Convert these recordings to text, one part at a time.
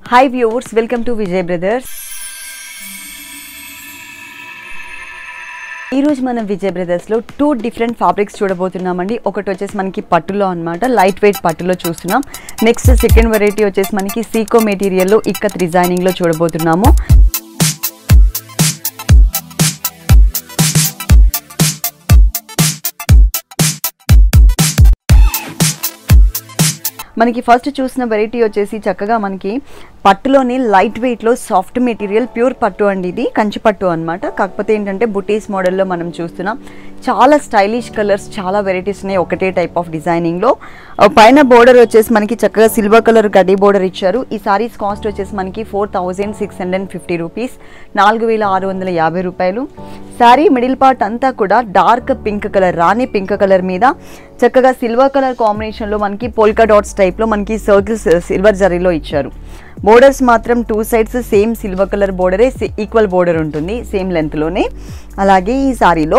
hi viewers welcome to Vijay Brothers ఈరోజు మనం విజయ్ బ్రదర్స్లో టూ డిఫరెంట్ ఫ్యాబ్రిక్స్ చూడబోతున్నామండి ఒకటి వచ్చేసి మనకి పట్టులో అన్నమాట లైట్ వెయిట్ పట్టులో చూస్తున్నాం నెక్స్ట్ సెకండ్ వెరైటీ వచ్చేసి మనకి సీకో మెటీరియల్లో ఇక్కత్ డిజైనింగ్లో చూడబోతున్నాము మనకి ఫస్ట్ చూసిన వెరైటీ వచ్చేసి చక్కగా మనకి పట్టులోని లైట్ వెయిట్లో సాఫ్ట్ మెటీరియల్ ప్యూర్ పట్టు అండి ఇది కంచి పట్టు అనమాట కాకపోతే ఏంటంటే బుటీస్ మోడల్లో మనం చూస్తున్నాం చాలా స్టైలిష్ కలర్స్ చాలా వెరైటీస్ ఉన్నాయి ఒకటే టైప్ ఆఫ్ డిజైనింగ్లో పైన బోర్డర్ వచ్చేసి మనకి చక్కగా సిల్వర్ కలర్ గడ్డి బోర్డర్ ఇచ్చారు ఈ సారీస్ కాస్ట్ వచ్చేసి మనకి four thousand six hundred and fifty rupees నాలుగు వేల ఆరు వందల యాభై రూపాయలు శారీ మిడిల్ పార్ట్ అంతా కూడా డార్క్ పింక్ కలర్ రాణి పింక్ కలర్ మీద చక్కగా సిల్వర్ కలర్ కాంబినేషన్లో మనకి పోల్కా డాట్స్ టైప్లో మనకి సర్కిల్స్ సిల్వర్ జరీలో ఇచ్చారు బోర్డర్స్ మాత్రం two sides same silver colour బోర్డరే ఈక్వల్ బోర్డర్ ఉంటుంది సేమ్ లెంత్లోనే అలాగే ఈ సారీలో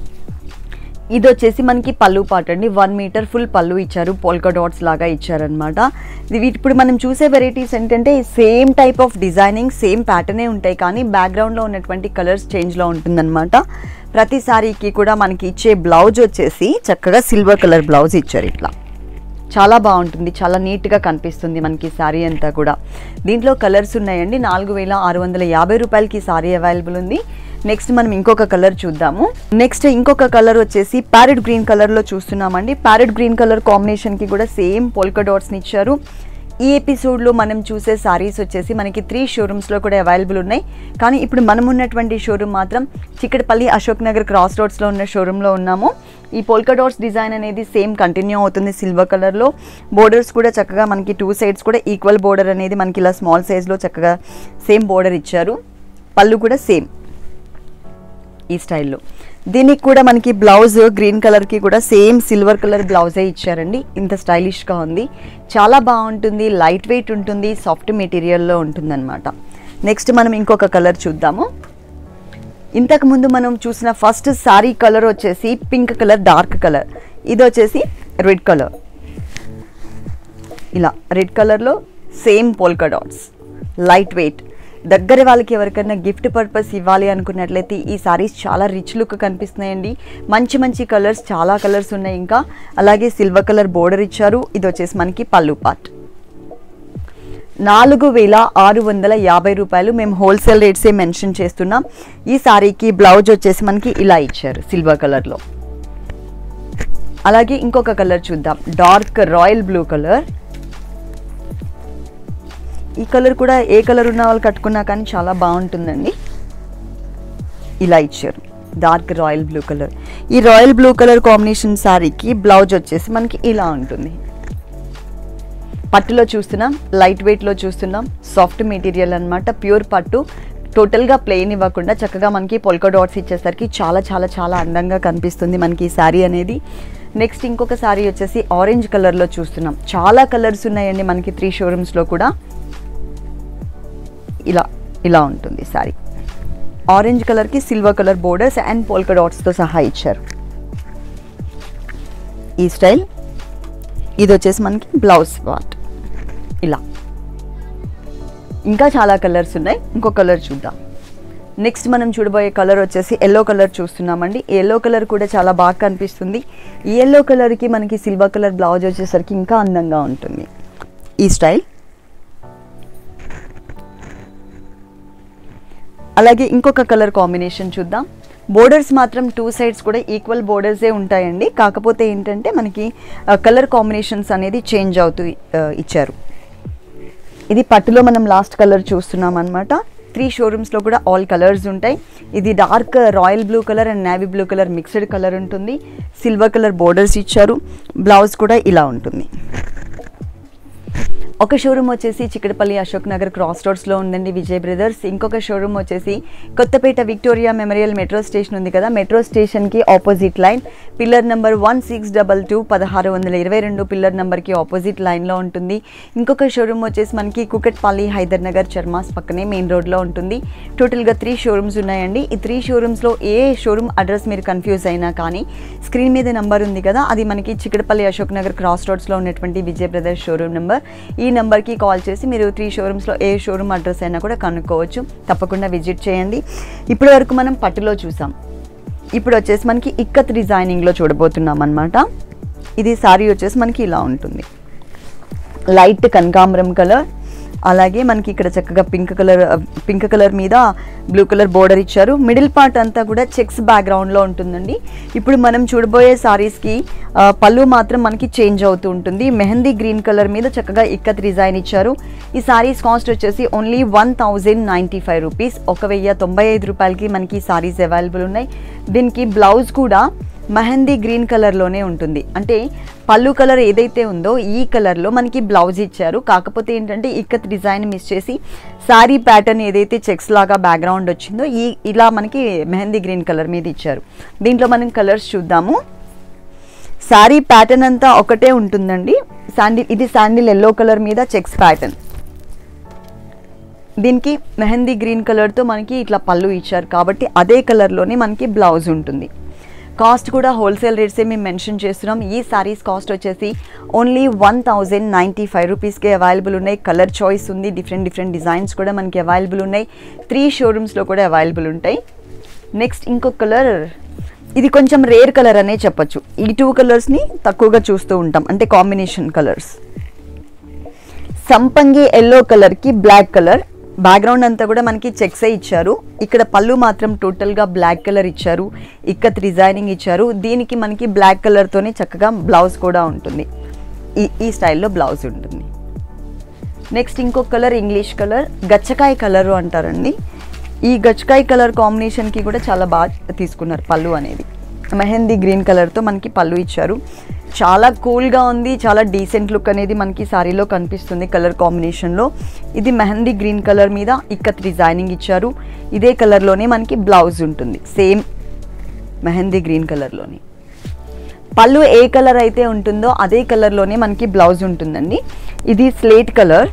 ఇది వచ్చేసి మనకి పళ్ళు పాట అండి వన్ మీటర్ ఫుల్ పళ్ళు ఇచ్చారు పోల్కా డాట్స్ లాగా ఇచ్చారనమాట ఇది ఇప్పుడు మనం చూసే వెరైటీస్ ఏంటంటే same type of designing same ప్యాటర్నే ఉంటాయి కానీ బ్యాక్గ్రౌండ్లో ఉన్నటువంటి కలర్స్ చేంజ్లో ఉంటుందన్నమాట ప్రతి సారీకి కూడా మనకి ఇచ్చే బ్లౌజ్ వచ్చేసి చక్కగా సిల్వర్ కలర్ బ్లౌజ్ ఇచ్చారు ఇట్లా చాలా బాగుంటుంది చాలా నీట్గా కనిపిస్తుంది మనకి శారీ అంతా కూడా దీంట్లో కలర్స్ ఉన్నాయండి నాలుగు వేల ఆరు వందల యాభై రూపాయలకి సారీ అవైలబుల్ ఉంది నెక్స్ట్ మనం ఇంకొక కలర్ చూద్దాము నెక్స్ట్ ఇంకొక కలర్ వచ్చేసి ప్యారెట్ గ్రీన్ కలర్లో చూస్తున్నామండి ప్యారెట్ గ్రీన్ కలర్ కాంబినేషన్కి కూడా సేమ్ పోల్కా డాట్స్ని ఇచ్చారు ఈ ఎపిసోడ్లో మనం చూసే సారీస్ వచ్చేసి మనకి త్రీ షోరూమ్స్లో కూడా అవైలబుల్ ఉన్నాయి కానీ ఇప్పుడు మనం ఉన్నటువంటి షోరూమ్ మాత్రం చిక్కడపల్లి అశోక్ నగర్ క్రాస్ రోడ్స్లో ఉన్న షోరూంలో ఉన్నాము ఈ పోల్కా డాట్స్ డిజైన్ అనేది సేమ్ కంటిన్యూ అవుతుంది సిల్వర్ కలర్లో బోర్డర్స్ కూడా చక్కగా మనకి టూ సైడ్స్ కూడా ఈక్వల్ బోర్డర్ అనేది మనకి ఇలా స్మాల్ సైజ్లో చక్కగా సేమ్ బోర్డర్ ఇచ్చారు పళ్ళు కూడా సేమ్ ఈ స్టైల్లో దీనికి కూడా మనకి బ్లౌజ్ గ్రీన్ కలర్కి కూడా సేమ్ సిల్వర్ కలర్ బ్లౌజే ఇచ్చారండి ఇంత స్టైలిష్గా ఉంది చాలా బాగుంటుంది లైట్ వెయిట్ ఉంటుంది సాఫ్ట్ మెటీరియల్లో ఉంటుందన్నమాట నెక్స్ట్ మనం ఇంకొక కలర్ చూద్దాము ఇంతకుముందు మనం చూసిన ఫస్ట్ సారీ కలర్ వచ్చేసి పింక్ కలర్ డార్క్ కలర్ ఇది వచ్చేసి రెడ్ కలర్ ఇలా రెడ్ కలర్లో same polka dots light weight దగ్గర వాళ్ళకి ఎవరికైనా గిఫ్ట్ పర్పస్ ఇవ్వాలి అనుకున్నట్లయితే ఈ సారీస్ చాలా రిచ్ లుక్ కనిపిస్తున్నాయండి మంచి మంచి కలర్స్ చాలా కలర్స్ ఉన్నాయి ఇంకా అలాగే సిల్వర్ కలర్ బోర్డర్ ఇచ్చారు ఇది వచ్చేసి మనకి పళ్ళు పార్ట్ నాలుగు వేల ఆరు వందల యాభై రూపాయలు మేము హోల్సేల్ రేట్సే మెన్షన్ చేస్తున్నాం ఈ సారీకి బ్లౌజ్ వచ్చేసి మనకి ఇలా ఇచ్చారు సిల్వర్ కలర్లో అలాగే ఇంకొక కలర్ చూద్దాం డార్క్ రాయల్ బ్లూ కలర్ ఈ కలర్ కూడా ఏ కలర్ ఉన్న వాళ్ళు కట్టుకున్నా కానీ చాలా బాగుంటుందండి ఇలా ఇచ్చారు డార్క్ రాయల్ బ్లూ కలర్ ఈ రాయల్ బ్లూ కలర్ కాంబినేషన్ శారీకి బ్లౌజ్ వచ్చేసి మనకి ఇలా ఉంటుంది పట్టులో చూస్తున్నాం లైట్ వెయిట్లో చూస్తున్నాం సాఫ్ట్ మెటీరియల్ అనమాట ప్యూర్ పట్టు టోటల్గా ప్లెయిన్ ఇవ్వకుండా చక్కగా మనకి పొల్కా డాట్స్ ఇచ్చేసరికి చాలా చాలా చాలా అందంగా కనిపిస్తుంది మనకి ఈ శారీ అనేది నెక్స్ట్ ఇంకొక శారీ వచ్చేసి ఆరెంజ్ కలర్లో చూస్తున్నాం చాలా కలర్స్ ఉన్నాయండి మనకి త్రీ షోరూమ్స్లో కూడా ఇలా ఇలా ఉంటుంది శారీ ఆరెంజ్ కలర్కి silver colour borders and polka డాట్స్తో సహా ఇచ్చారు ఈ స్టైల్ ఇది వచ్చేసి మనకి బ్లౌజ్ పార్ట్ ఇలా ఇంకా చాలా కలర్స్ ఉన్నాయి ఇంకో కలర్ చూద్దాం నెక్స్ట్ మనం చూడబోయే కలర్ వచ్చేసి ఎల్లో కలర్ చూస్తున్నామండి ఎల్లో కలర్ కూడా చాలా బాగా కనిపిస్తుంది ఈ ఎల్లో కలర్కి మనకి సిల్వర్ కలర్ బ్లౌజ్ వచ్చేసరికి ఇంకా అందంగా ఉంటుంది ఈ స్టైల్ అలాగే ఇంకొక కలర్ కాంబినేషన్ చూద్దాం బోర్డర్స్ మాత్రం టూ సైడ్స్ కూడా ఈక్వల్ బోర్డర్సే ఉంటాయండి కాకపోతే ఏంటంటే మనకి కలర్ కాంబినేషన్స్ అనేది చేంజ్ అవుతూ ఇచ్చారు ఇది పట్టులో మనం లాస్ట్ కలర్ చూస్తున్నాం అనమాట త్రీ షోరూమ్స్లో కూడా ఆల్ కలర్స్ ఉంటాయి ఇది dark royal blue colour and navy blue colour mixed colour ఉంటుంది సిల్వర్ కలర్ బోర్డర్స్ ఇచ్చారు బ్లౌజ్ కూడా ఇలా ఉంటుంది ఒక షోరూమ్ వచ్చేసి చిక్కడపల్లి అశోక్ నగర్ క్రాస్ రోడ్స్లో ఉందండి విజయ్ బ్రదర్స్ ఇంకొక షోరూమ్ వచ్చేసి Kothapet Victoria Memorial metro station ఉంది కదా మెట్రో స్టేషన్కి opposite line pillar number one six double two పదహారు వందల ఇరవై రెండు పిల్లర్ నెంబర్కి ఆపోజిట్ లైన్లో ఉంటుంది ఇంకొక షోరూమ్ వచ్చేసి మనకి కుకట్పల్లి హైదర్ నగర్ చర్మాస్ పక్కనే మెయిన్ రోడ్లో ఉంటుంది టోటల్గా త్రీ షోరూమ్స్ ఉన్నాయండి ఈ త్రీ షోరూమ్స్లో ఏ షోరూమ్ అడ్రస్ మీరు కన్ఫ్యూజ్ అయినా కానీ స్క్రీన్ మీద నెంబర్ ఉంది కదా అది మనకి చిక్కడపల్లి అశోక్ నగర్ క్రాస్ రోడ్స్లో ఉన్నటువంటి విజయ్ బ్రదర్స్ షోరూమ్ నెంబర్ ఈ ఈ నెంబర్కి కాల్ చేసి మీరు త్రీ షోరూమ్స్లో ఏ షోరూమ్ అడ్రస్ అయినా కూడా కనుక్కోవచ్చు తప్పకుండా విజిట్ చేయండి ఇప్పటి వరకు మనం పట్టులో చూసాం ఇప్పుడు వచ్చేసి మనకి ఇక్కత్ డిజైనింగ్లో చూడబోతున్నాం అనమాట ఇది సారీ వచ్చేసి మనకి ఇలా ఉంటుంది లైట్ కనకాంబరం కలర్ అలాగే మనకి ఇక్కడ చక్కగా పింక్ కలర్ పింక్ కలర్ మీద బ్లూ కలర్ బోర్డర్ ఇచ్చారు మిడిల్ పార్ట్ అంతా కూడా చెక్స్ బ్యాక్గ్రౌండ్లో ఉంటుందండి ఇప్పుడు మనం చూడబోయే సారీస్కి పళ్ళు మాత్రం మనకి చేంజ్ అవుతూ ఉంటుంది మెహందీ గ్రీన్ కలర్ మీద చక్కగా ఇక్కత్ డిజైన్ ఇచ్చారు ఈ సారీస్ కాస్ట్ వచ్చేసి only one thousand ninety five rupees ఒక వెయ్యి తొంభై ఐదు రూపాయలకి మనకి సారీస్ అవైలబుల్ ఉన్నాయి దీనికి బ్లౌజ్ కూడా మెహందీ గ్రీన్ కలర్లోనే ఉంటుంది అంటే పళ్ళు కలర్ ఏదైతే ఉందో ఈ కలర్లో మనకి బ్లౌజ్ ఇచ్చారు కాకపోతే ఏంటంటే ఇక్కత్ డిజైన్ మిస్ చేసి శారీ ప్యాటర్న్ ఏదైతే చెక్స్ లాగా బ్యాక్గ్రౌండ్ వచ్చిందో ఈ ఇలా మనకి మెహందీ గ్రీన్ కలర్ మీద ఇచ్చారు దీంట్లో మనం కలర్స్ చూద్దాము శారీ ప్యాటర్న్ అంతా ఒకటే ఉంటుందండి శాండిల్ ఇది శాండిల్ ఎల్లో కలర్ మీద చెక్స్ ప్యాటర్న్ దీనికి మెహందీ గ్రీన్ కలర్తో మనకి ఇట్లా పళ్ళు ఇచ్చారు కాబట్టి అదే కలర్లోనే మనకి బ్లౌజ్ ఉంటుంది కాస్ట్ కూడా హోల్సేల్ రేట్సే మేము మెన్షన్ చేస్తున్నాం ఈ సారీస్ కాస్ట్ వచ్చేసి only one thousand ninety five రూపీస్కి అవైలబుల్ ఉన్నాయి కలర్ చాయిస్ ఉంది డిఫరెంట్ డిఫరెంట్ డిజైన్స్ కూడా మనకి అవైలబుల్ ఉన్నాయి త్రీ షోరూమ్స్లో కూడా అవైలబుల్ ఉంటాయి నెక్స్ట్ ఇంకొక కలర్ ఇది కొంచెం రేర్ కలర్ అనే చెప్పొచ్చు ఈ టూ కలర్స్ని తక్కువగా చూస్తూ ఉంటాం అంటే కాంబినేషన్ కలర్స్ సంపంగి ఎల్లో కలర్కి బ్లాక్ కలర్ బ్యాక్గ్రౌండ్ అంతా కూడా మనకి చెక్సే ఇచ్చారు ఇక్కడ పళ్ళు మాత్రం టోటల్గా బ్లాక్ కలర్ ఇచ్చారు ఇక్కత్ డిజైనింగ్ ఇచ్చారు దీనికి మనకి బ్లాక్ కలర్తోనే చక్కగా బ్లౌజ్ కూడా ఉంటుంది ఈ ఈ స్టైల్లో బ్లౌజ్ ఉంటుంది నెక్స్ట్ ఇంకొక కలర్ ఇంగ్లీష్ కలర్ గచ్చకాయ కలరు అంటారండి ఈ గచ్చకాయ కలర్ కాంబినేషన్కి కూడా చాలా బాగా తీసుకున్నారు పళ్ళు అనేది మెహందీ గ్రీన్ కలర్తో మనకి పళ్ళు ఇచ్చారు చాలా కూల్గా ఉంది చాలా డీసెంట్ లుక్ అనేది మనకి సారీలో కనిపిస్తుంది కలర్ కాంబినేషన్లో ఇది మెహందీ గ్రీన్ కలర్ మీద ఇక్కత్ డిజైనింగ్ ఇచ్చారు ఇదే కలర్లోనే మనకి బ్లౌజ్ ఉంటుంది సేమ్ మెహందీ గ్రీన్ కలర్లోని పళ్ళు ఏ కలర్ అయితే ఉంటుందో అదే కలర్లోనే మనకి బ్లౌజ్ ఉంటుందండి ఇది స్లేట్ కలర్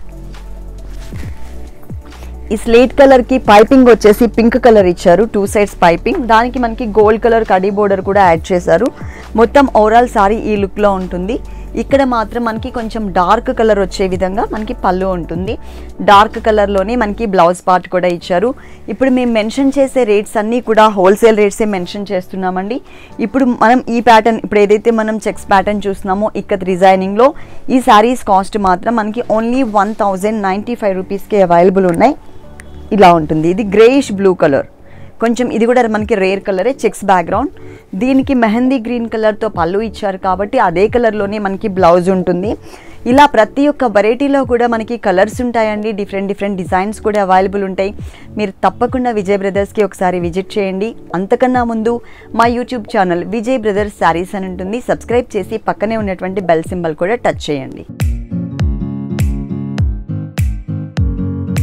ఈ స్లేట్ కలర్కి పైపింగ్ వచ్చేసి పింక్ కలర్ ఇచ్చారు టూ సైడ్స్ పైపింగ్ దానికి మనకి గోల్డ్ కలర్ కడీ బోర్డర్ కూడా యాడ్ చేశారు మొత్తం ఓవరాల్ సారీ ఈ లుక్లో ఉంటుంది ఇక్కడ మాత్రం మనకి కొంచెం డార్క్ కలర్ వచ్చే విధంగా మనకి పళ్ళు ఉంటుంది డార్క్ కలర్లోనే మనకి బ్లౌజ్ పార్ట్ కూడా ఇచ్చారు ఇప్పుడు మేము మెన్షన్ చేసే రేట్స్ అన్నీ కూడా హోల్సేల్ రేట్సే మెన్షన్ చేస్తున్నామండి ఇప్పుడు మనం ఈ ప్యాటర్న్ ఇప్పుడు ఏదైతే మనం చెక్స్ ప్యాటర్న్ చూస్తున్నామో ఇక్కత్ డిజైనింగ్లో ఈ శారీస్ కాస్ట్ మాత్రం మనకి only one thousand ninety five రూపీస్కి అవైలబుల్ ఉన్నాయి ఇలా ఉంటుంది ఇది గ్రేయిష్ బ్లూ కలర్ కొంచెం ఇది కూడా మనకి రేర్ కలరే చెక్స్ బ్యాక్గ్రౌండ్ దీనికి మెహందీ గ్రీన్ కలర్తో పళ్ళు ఇచ్చారు కాబట్టి అదే కలర్లోనే మనకి బ్లౌజ్ ఉంటుంది ఇలా ప్రతి ఒక్క వెరైటీలో కూడా మనకి కలర్స్ ఉంటాయండి డిఫరెంట్ డిఫరెంట్ డిజైన్స్ కూడా అవైలబుల్ ఉంటాయి మీరు తప్పకుండా విజయ్ బ్రదర్స్కి ఒకసారి విజిట్ చేయండి అంతకన్నా ముందు మా YouTube channel Vijay Brothers saris అని ఉంటుంది సబ్స్క్రైబ్ చేసి పక్కనే ఉన్నటువంటి బెల్ సింబల్ కూడా టచ్ చేయండి